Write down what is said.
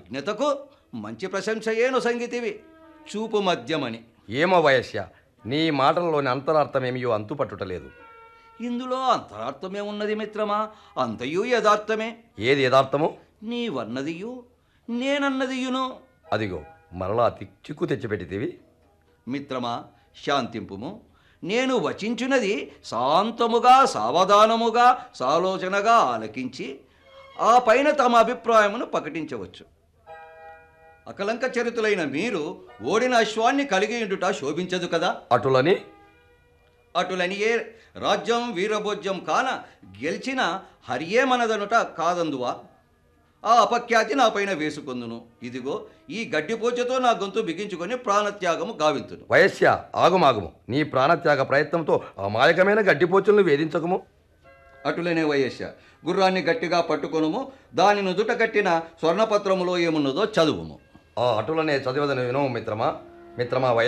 ప్రజ్ఞతకు మంచి ప్రశంసయేను సంగీతివి చూపు మద్యమని ఏమో వయస్య నీ మాటలలోని అంతరార్థమేమియో అంతుపట్టుటలేదు ఇందులో అంతరార్థమే ఉన్నది మిత్రమా అంతయు యథార్థమే ఏది యథార్థమో నీవన్నదియు నేనన్నదియును అదిగో మరలా తి- చిక్కు తెచ్చిపెట్టితివి మిత్రమా శాంతింపుము నేను వచించున్నది శాంతముగా సావధానముగా సాలోచనగా ఆలకించి ఆ పైన తమ అభిప్రాయమును ప్రకటించవచ్చు అకలంక చరితులైన మీరు ఓడిన అశ్వాన్ని కలిగి ఉండుట శోభించదు కదా అటులని అటులనియే రాజ్యం వీరభోజ్యం కాన గెలిచిన హరియే మనదనుట కాదందువా ఆ అపఖ్యాతి నా పైన వేసుకొందును ఇదిగో ఈ గడ్డిపోచతో నా గొంతు బిగించుకొని ప్రాణత్యాగము గావింతును వయస్య ఆగుమాగుము నీ ప్రాణత్యాగ ప్రయత్నంతో అమాయకమైన గడ్డిపోచులను వేధించకము అటులనే వయస్య గుర్రాన్ని గట్టిగా పట్టుకొనుము దాని నుదుట కట్టిన స్వర్ణపత్రములో ఏమున్నదో చదువుము ఆ అటులనే చదివదని వినవు మిత్రమా మిత్రమా వయ